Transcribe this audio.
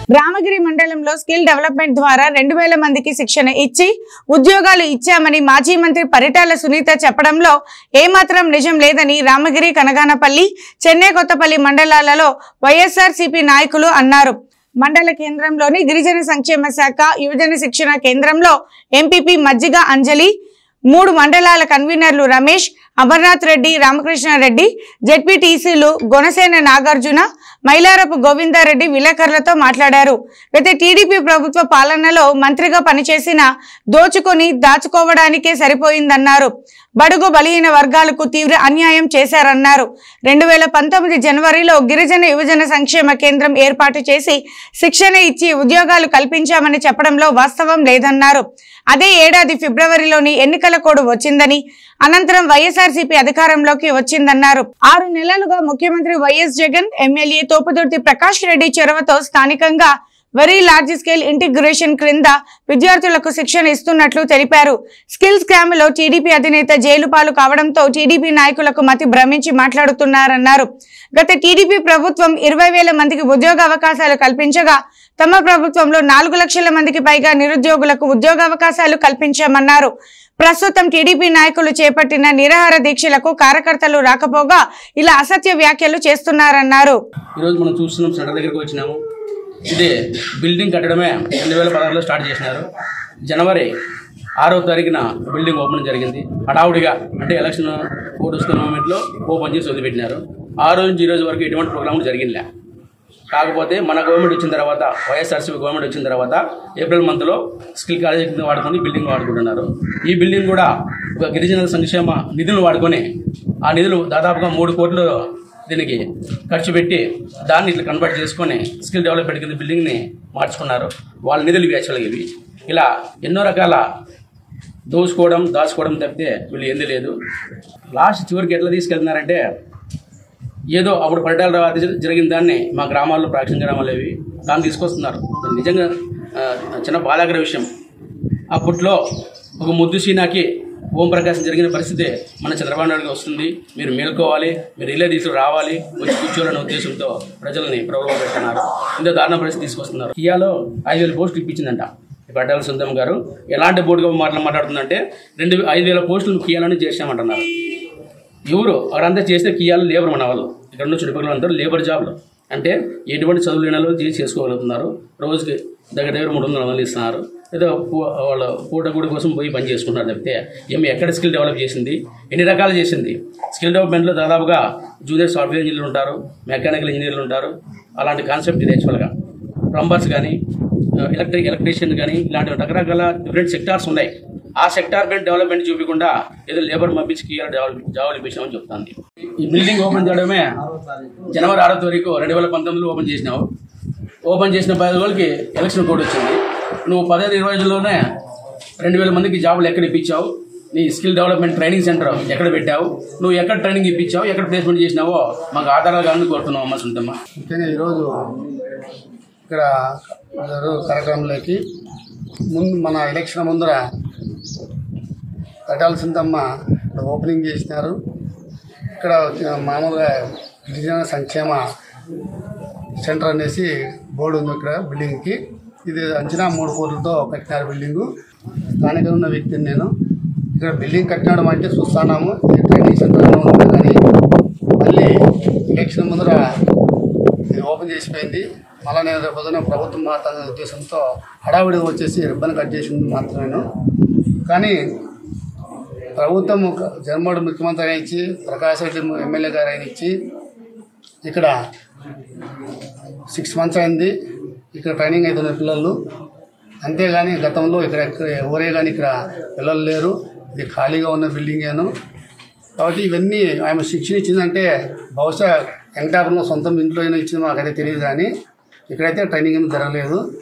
రామగిరి మండలంలో skill development ద్వారా రెండు వేల మందికి శిక్షణ ఇచ్చి ఉద్యోగాలు ఇచ్చామని మాజీ మంత్రి పరిటాల సునీత చెప్పడంలో ఏమాత్రం నిజం లేదని రామగిరి కనగానపల్లి చెన్నై కొత్తపల్లి మండలాలలో వైఎస్ఆర్సీపీ నాయకులు అన్నారు మండల కేంద్రంలోని గిరిజన సంక్షేమ శాఖ యువజన శిక్షణ కేంద్రంలో ఎంపీపీ మజ్జిగ అంజలి మూడు మండలాల కన్వీనర్లు రమేష్ అమర్నాథ్ రెడ్డి రామకృష్ణారెడ్డి జెడ్పీటీసీలు గొనసేన నాగార్జున మైలారపు గోవిందారెడ్డి విలేకరులతో మాట్లాడారు గత టీడీపీ ప్రభుత్వ పాలనలో మంత్రిగా పనిచేసిన దోచుకొని దాచుకోవడానికే సరిపోయిందన్నారు బడుగు బలహీన వర్గాలకు తీవ్ర అన్యాయం చేశారన్నారు రెండు వేల పంతొమ్మిది జనవరిలో గిరిజన యువజన సంక్షేమ కేంద్రం ఏర్పాటు చేసి శిక్షణ ఇచ్చి ఉద్యోగాలు కల్పించామని చెప్పడంలో వాస్తవం లేదన్నారు అదే ఏడాది ఫిబ్రవరిలోని ఎన్నికల కోడ్ వచ్చిందని అనంతరం వైఎస్ఆర్సీపీ అధికారంలోకి వచ్చిందన్నారు ఆరు నెలలుగా ముఖ్యమంత్రి వైఎస్ జగన్ ఎమ్మెల్యే తోపుదుర్తి ప్రకాష్ రెడ్డి చొరవతో స్థానికంగా వెరీ లార్జ్ స్కేల్ ఇంటిగ్రేషన్ క్రింద విద్యార్థులకు శిక్షణ ఇస్తున్నట్లు తెలిపారు స్కిల్ స్కామ్ లో టీడీపీ అధినేత జైలు పాలు కావడంతో టీడీపీ నాయకులకు మతి భ్రమించి మాట్లాడుతున్నారన్నారు గత టీడీపీ ప్రభుత్వం ఇరవై వేల మందికి ఉద్యోగ అవకాశాలు కల్పించగా తమ ప్రభుత్వంలో నాలుగు లక్షల మందికి పైగా నిరుద్యోగులకు ఉద్యోగ అవకాశాలు కల్పించామన్నారు ప్రస్తుతం టీడీపీ నాయకులు చేపట్టిన నిరాహార దీక్షలకు కార్యకర్తలు రాకపోగా ఇలా అసత్య వ్యాఖ్యలు చేస్తున్నారన్నారు ఈరోజు మనం చూస్తున్నాం సెంటర్ దగ్గరికి వచ్చినాము ఇదే బిల్డింగ్ కట్టడమే రెండు వేల పదహారులో స్టార్ట్ చేసినారు జనవరి ఆరో తారీఖున బిల్డింగ్ ఓపెన్ జరిగింది హడావుడిగా అంటే ఎలక్షన్ కోడ్ వస్తున్న మూమెంట్లో ఓపెన్ చేసి వదిలిపెట్టినారు ఆ రోజు నుంచి ఈ రోజు వరకు ఎటువంటి ప్రోగ్రామ్ జరిగిందిలే కాకపోతే మన గవర్నమెంట్ వచ్చిన తర్వాత వైఎస్ఆర్సీపీ గవర్నమెంట్ వచ్చిన తర్వాత ఏప్రిల్ మంత్లో స్కిల్ కాలేజ్ కింద వాడుకొని బిల్డింగ్ వాడుకుంటున్నారు ఈ బిల్డింగ్ కూడా ఒక గిరిజనుల సంక్షేమ నిధులు వాడుకొని ఆ నిధులు దాదాపుగా మూడు కోట్లు దీనికి ఖర్చు పెట్టి దాన్ని ఇట్లా కన్వర్ట్ చేసుకొని స్కిల్ డెవలప్మెంట్ కింద బిల్డింగ్ని మార్చుకున్నారు వాళ్ళ నిధులు ఇవి యాక్చువల్గా ఇవి ఇలా ఎన్నో రకాల దోచుకోవడం దాచుకోవడం తప్పితే వీళ్ళు ఏంది లేదు లాస్ట్ చివరికి ఎట్లా తీసుకెళ్తున్నారంటే ఏదో అప్పుడు పరిటాల తర్వాత జరిగిన దాన్ని మా గ్రామాల్లో ప్రాచీన గ్రామాలు ఇవి దాన్ని తీసుకొస్తున్నారు నిజంగా ఆ, చిన్న బాధాకర విషయం అప్పట్లో ఒక ముద్దు సీనాకి ఓం ప్రకాశం జరిగిన పరిస్థితి మన చంద్రబాబు నాయుడుకి వస్తుంది మీరు మేల్కోవాలి మీరు ఇల్లే తీసుకు రావాలి వచ్చి కూర్చోవాలనే ఉద్దేశంతో ప్రజల్ని ప్రలోభ పెడుతున్నారు ఇంత దారుణ పరిస్థితి తీసుకొస్తున్నారు కియాలో ఐదు వేల పోస్టులు ఇప్పించిందంట ఈ పట్టాల సుందరం గారు ఎలాంటి బోర్డుగా మాటలు మాట్లాడుతుందంటే రెండు ఐదు వేల పోస్టులు కియాలోనే చేసామంటున్నారు ఎవరు వారంతా చేస్తే కియాలు లేబర్ మన వాళ్ళు ఇక్కడ ఉన్న చుట్టుపక్కల అంటారు లేబర్ జాబ్లు అంటే ఎటువంటి చదువు లేని వాళ్ళు చేసి చేసుకోగలుగుతున్నారు రోజుకి దగ్గర దగ్గర మూడు వందల వందలు ఇస్తున్నారు ఏదో పూ- వాళ్ళ పూట గుడి కోసం పోయి పని చేసుకుంటున్నారు తప్పితే ఏమి ఎక్కడ స్కిల్ డెవలప్ చేసింది ఎన్ని రకాలు చేసింది స్కిల్ డెవలప్మెంట్లో దాదాపుగా జూనియర్ సాఫ్ట్వేర్ ఇంజనీర్లు ఉంటారు మెకానికల్ ఇంజనీర్లు ఉంటారు అలాంటి కాన్సెప్ట్ ఇది యాక్చువల్గా ప్లంబర్స్ కానీ ఎలక్ట్రిక్ ఎలక్ట్రీషియన్ కానీ ఇలాంటి రకరకాల డిఫరెంట్ సెక్టార్స్ ఉన్నాయి ఆ సెక్టార్ కంటే డెవలప్మెంట్ చూపించకుండా ఏదో లేబర్ పంపించి కియర్ జాబ్ ఇప్పించామని చెప్తాంది ఈ బిల్డింగ్ ఓపెన్ చేయడమే జనవరి ఆరో తారీఖు రెండు వేల పంతొమ్మిదిలో ఓపెన్ చేసినావు ఓపెన్ చేసిన పది రోజులకి ఎలక్షన్ కోడ్ వచ్చింది నువ్వు పదహైదు ఇరవై రోజుల్లోనే రెండు వేల మందికి జాబులు ఎక్కడ ఇప్పించావు నీ స్కిల్ డెవలప్మెంట్ ట్రైనింగ్ సెంటర్ ఎక్కడ పెట్టావు నువ్వు ఎక్కడ ట్రైనింగ్ ఇప్పించావు ఎక్కడ ప్లేస్మెంట్ చేసినావో మాకు ఆధారాలు కానీ కోరుతున్నావు అమ్మ సొంతమ్మ ముఖ్యంగా ఈరోజు ఇక్కడ జరుగు కార్యక్రమంలోకి ముందు మన ఎలక్షన్ ముందర పెట్టాల్సిందమ్మ ఇక్కడ ఓపెనింగ్ చేసినారు ఇక్కడ మామూలుగా గిరిజన సంక్షేమ సెంటర్ అనేసి బోర్డు ఉంది ఇక్కడ బిల్డింగ్కి ఇది అంచనా మూడు కోట్లతో కట్టినారు బిల్డింగు స్థానికంగా ఉన్న వ్యక్తిని నేను ఇక్కడ బిల్డింగ్ కట్టడం అంటే చూస్తున్నాము ఇది ట్రైనింగ్ సెంటర్ ఉంది కానీ మళ్ళీ ఎలక్షన్ ముందర ఇది ఓపెన్ చేసిపోయింది మళ్ళీ నేను రేపు పొద్దున ప్రభుత్వం మాట్లాడే ఉద్దేశంతో హడావిడిగా వచ్చేసి రిబ్బన్ కట్ చేసింది మాత్రమేను కానీ ప్రభుత్వం ఒక- జగన్మోహన్ ముఖ్యమంత్రి అయిన ఇచ్చి ప్రకాష్ రెడ్డి ఎమ్మెల్యే గారు అయిన ఇచ్చి ఇక్కడ సిక్స్ మంత్స్ అయింది ఇక్కడ ట్రైనింగ్ అవుతున్న పిల్లలు అంతేగాని గతంలో ఇక్కడ ఎక్కడ ఎవరే కానీ ఇక్కడ పిల్లలు లేరు ఇది ఖాళీగా ఉన్న బిల్డింగేను కాబట్టి ఇవన్నీ ఆమె శిక్షణ ఇచ్చిందంటే బహుశా వెంకటాపురంలో సొంతం ఇంట్లో అయినా ఇచ్చింది మాకైతే తెలియదు కానీ ఇక్కడైతే ట్రైనింగ్ ఏమి జరగలేదు